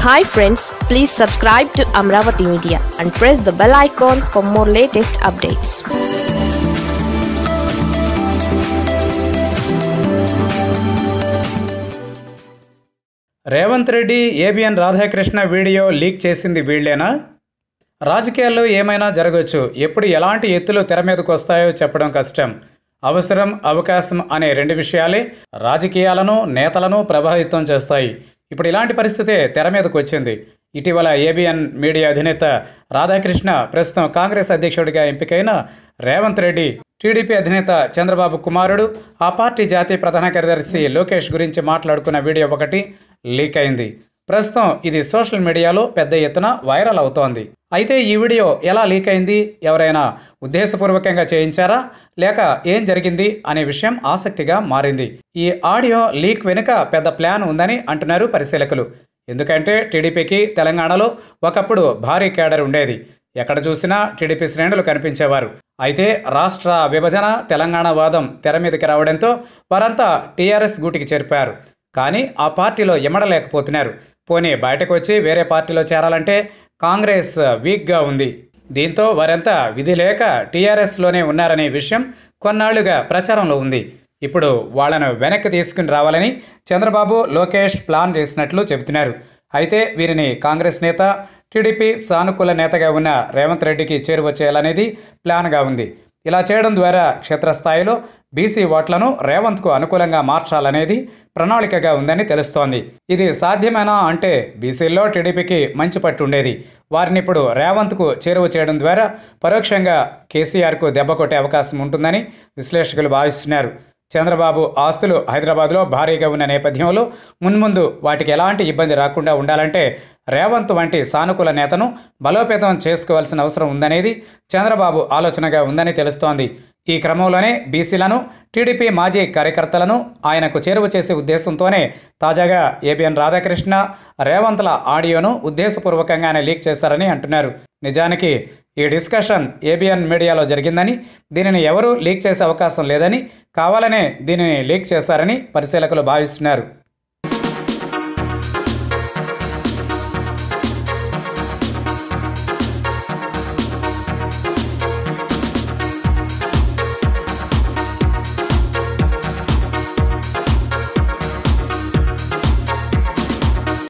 hi friends please subscribe to Amaravati media and press the bell icon for more latest updates Revanth Reddy ABN Radhakrishna video leak చేసింది వీళ్ళేనా రాజకీయాల్లో ఏమైనా జరగవచ్చు ఎప్పుడు ఎలాంటి ఎత్తులు తెర మీదకు వస్తాయో చెప్పడం కష్టం అవసరం అవకాశం అనే రెండు విషయాలే రాజకీయాలను నేతలను ప్రభావితం చేస్తాయి ఇప్పుడు ఇలాంటి పరిస్థితే తెర మీదకు వచ్చింది ఇటీవల ఏబిఎన్ మీడియా అధినేత రాధాకృష్ణ ప్రస్తుతం కాంగ్రెస్ అధ్యక్షుడిగా ఎంపికైన రేవంత్ రెడ్డి టీడీపీ అధినేత చంద్రబాబు కుమారుడు ఆ పార్టీ జాతీయ ప్రధాన కార్యదర్శి లోకేష్ గురించి మాట్లాడుకున్న వీడియో ఒకటి లీక్ అయింది ప్రస్తుతం ఇది సోషల్ మీడియాలో పెద్ద ఎత్తున వైరల్ అవుతోంది అయితే ఈ వీడియో ఎలా లీక్ అయింది ఎవరైనా ఉద్దేశపూర్వకంగా చేయించారా లేక ఏం జరిగింది అనే విషయం ఆసక్తిగా మారింది ఈ ఆడియో లీక్ వెనుక పెద్ద ప్లాన్ ఉందని అంటున్నారు పరిశీలకులు ఎందుకంటే టీడీపీకి తెలంగాణలో ఒకప్పుడు భారీ కేడర్ ఉండేది ఎక్కడ చూసినా టీడీపీ శ్రేణులు కనిపించేవారు అయితే రాష్ట్ర విభజన తెలంగాణ వాదం తెర మీదకి రావడంతో వారంతా టీఆర్ఎస్ గూటికి చేరిపారు కానీ ఆ పార్టీలో ఎమడలేకపోతున్నారు పోనీ బయటకు వచ్చి వేరే పార్టీలో చేరాలంటే కాంగ్రెస్ వీక్గా ఉంది దీంతో వారంతా విధి లేక టీఆర్ఎస్లోనే ఉన్నారనే విషయం కొన్నాళ్లుగా ప్రచారంలో ఉంది ఇప్పుడు వాళ్ళను వెనక్కి తీసుకుని రావాలని చంద్రబాబు లోకేష్ ప్లాన్ చేసినట్లు చెబుతున్నారు అయితే వీరిని కాంగ్రెస్ నేత టీడీపీ సానుకూల నేతగా ఉన్న రేవంత్ రెడ్డికి చేరువచ్చేయాలనేది ప్లాన్గా ఉంది ఇలా చేయడం ద్వారా క్షేత్రస్థాయిలో బీసీ ఓట్లను రేవంత్కు అనుకూలంగా మార్చాలనేది ప్రణాళికగా ఉందని తెలుస్తోంది ఇది సాధ్యమేనా అంటే బీసీల్లో టీడీపీకి మంచి పట్టు ఉండేది వారిని ఇప్పుడు రేవంత్కు చేరువ చేయడం ద్వారా పరోక్షంగా కేసీఆర్కు దెబ్బ కొట్టే అవకాశం ఉంటుందని విశ్లేషకులు భావిస్తున్నారు చంద్రబాబు ఆస్తులు హైదరాబాద్లో భారీగా ఉన్న నేపథ్యంలో మున్ముందు వాటికి ఎలాంటి ఇబ్బంది రాకుండా ఉండాలంటే రేవంత్ వంటి సానుకూల నేతను బలోపేతం చేసుకోవాల్సిన అవసరం ఉందనేది చంద్రబాబు ఆలోచనగా ఉందని తెలుస్తోంది ఈ క్రమంలోనే బీసీలను టీడీపీ మాజీ కార్యకర్తలను ఆయనకు చేరువ చేసే ఉద్దేశంతోనే తాజాగా ఏబిఎన్ రాధాకృష్ణ రేవంత్ల ఆడియోను ఉద్దేశపూర్వకంగానే లీక్ చేశారని అంటున్నారు నిజానికి ఈ డిస్కషన్ ఏబిఎన్ మీడియాలో జరిగిందని దీనిని ఎవరూ లీక్ చేసే అవకాశం లేదని కావాలనే దీనిని లీక్ చేశారని పరిశీలకులు భావిస్తున్నారు